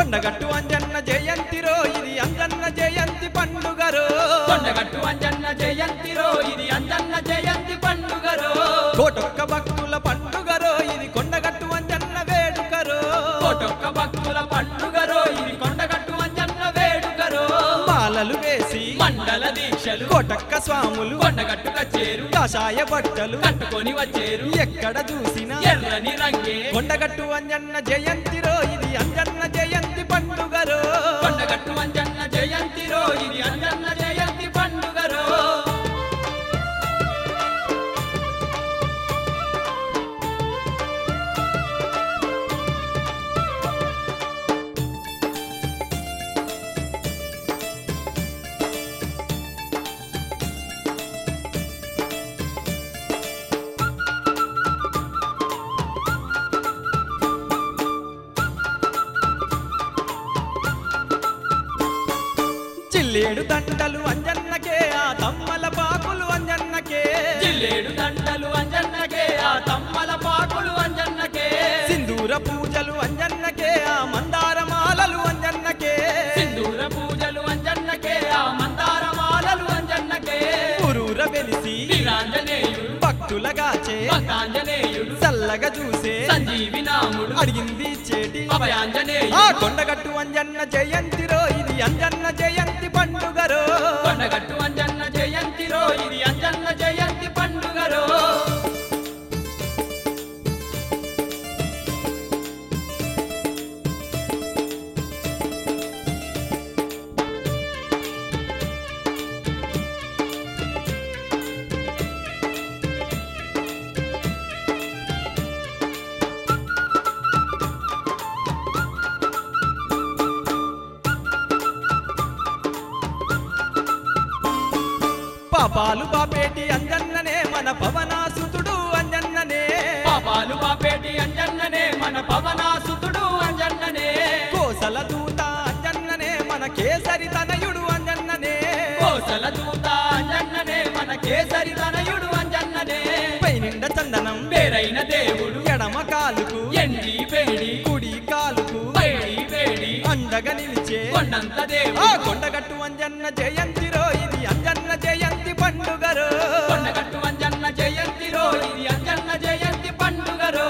కొండగట్టు అంజన్న జయంతిరో ఇది అంజన్న జయంతి పండుగరో కొండగట్టు అంజన్న జయంతిరో ఇది అంజన్న జయంతి పండుగరో కోటొక్క భక్తుల పండుగరో ఇది కొండగట్టు అంజన్న వేడుకరో కోటొక్క భక్తుల పండుగరో ఇది కొండగట్టు అంజన్న వేడుకరో మాలలు వేసి మండల దీక్షలు కోటక్క స్వాములు కొండగట్టు కచ్చేరు కాషాయ బట్టలు కట్టుకొని వచ్చేరు ఎక్కడ చూసినా ఎర్రని రంగే కొండగట్టు అంజన్న జయంతిరో ఇది అంజన్న జయంతి పండుగరో కొండగట్టు అంజన్న జయంతిరో ఇది అంజన్న జయంతి పండుగరో చిల్లేడు దండలు అంజన్నకే ఆ తమ్మల పాకులు అంజన్నకే జిల్లేడు దండలు అంజన్నకే ఆ తమ్మల పాకులు అంజన్నకే సింధూర పూజలు అంజన్నకే ఆ మందార మాలలు అంజన్నకే సింధూర పూజలు అంజన్నకే ఆ మందార మాలలు అంజన్నకే ఊరూర వెలిసి వీరాంజనేయుడు భక్తులగాచే భక్తాంజనేయుడు చల్లగా చూసే సంజీవి నాముడు అడిగింది చేటి అభయాంజనేయుడు ఆ కొండగట్టు అంజన్న జయంతిరో ఇది అంజన్న జయంతి పండుగరో కొండగట్టు అంజన్న జయంతిరో ఇది అంజన్న జయంతి పండుగరో పాపాలు పాపేటి అంజన్ననే మన పవనాసుతుడు అంజన్ననే పాపాలు పాపేటి అంజన్ననే మన పవనాసుతుడు అంజన్ననే కోసల దూత అంజన్ననే మన కేసరి తనయుడు అంజన్ననే కోసల దూత అంజన్ననే మన కేసరి తనయుడు అంజన్ననే పైనిండ చందనం పేరైన దేవుడు ఎడమ కాలుకు ఎండి వేడి కుడి కాలుకు వేడి వేడి అండగా నిలిచే కొండంత ఆ దేవుడు కొండగట్టు అంజన్న జయంతిరో ఇది అంజన్న జయంతి పండుగరో కొండగట్టు అంజన్న జయంతిరో ఇది అంజన్న జయంతి పండుగరో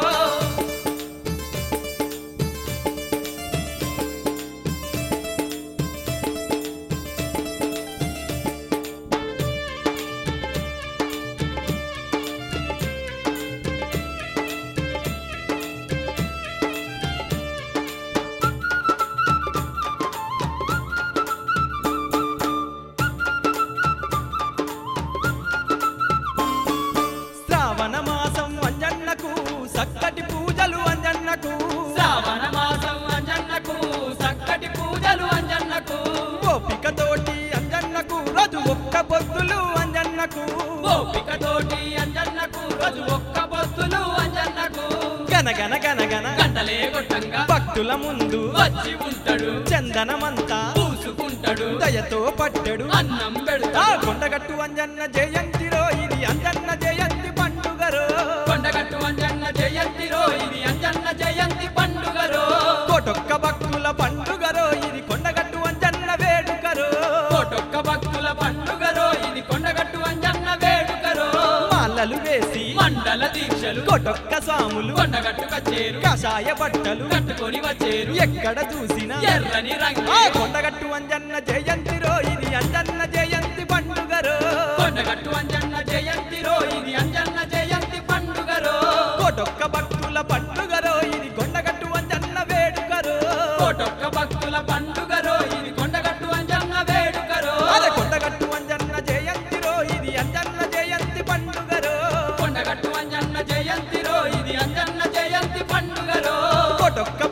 శ్రావణ మాసం అంజన్నకు సక్కటి పూజలు అంజన్నకు శ్రావణ మాసం అంజన్నకు చక్కటి పూజలు అంజన్నకు ఓపికతోటి అంజన్నకు రోజు ఒక్క పొద్దులు అంజన్నకు ఓపిక తోటి అంజన్నకు రోజు ఒక్క బొత్తులు అంజన్నకు గనగన గనగన గంటలే కొట్టంగా భక్తుల ముందు వచ్చి ఉంటాడు చందనమంతా పూసుకుంటాడు దయతో పట్టెడు అన్నం ఆ పెడతాడు కొండగట్టు అంజన్న జయంతిరో ఇది అంజన్న జయంతి పండుగరో కొండగట్టు అంజన్న జయంతిరో ఇది అంజన్న జయంతి పండుగరో కోటొక్క భక్తుల పండుగరో ఇది కొండగట్టు అంజన్న వేడుకరో కోటొక్క భక్తుల పండుగరో ఇది కొండగట్టు అంజన్న వేడుకరో మాలలు వేసి మండల దీక్షలు కోటొక్క స్వాములు కొండగట్టు కచ్చేరు కాషాయ బట్టలు కట్టుకొని వచ్చేరు ఎక్కడ చూసినా ఎర్రని ఆ రంగే కొండగట్టు అంజన్న జయంతిరో ఇది అంజన్న జయంతి పండుగరో కొండగట్టు అంజన్న జయంతిరో ఇది అంజన్న జయంతి పండుగరో కోటొక్క భక్తుల పండుగరో ఇది కొండగట్టు అంజన్న వేడుకరో కోటొక్క భక్తుల పండుగరో ఇది కొండగట్టు అంజన్న వేడుకరో అదే కొండగట్టు అంజన్న జయంతిరో ఇది అంజన్న జయంతి పండుగరో కొండగట్టు అంజన్న జయంతిరో ఇది అంజన్న జయంతి పండుగరో కోటొక్క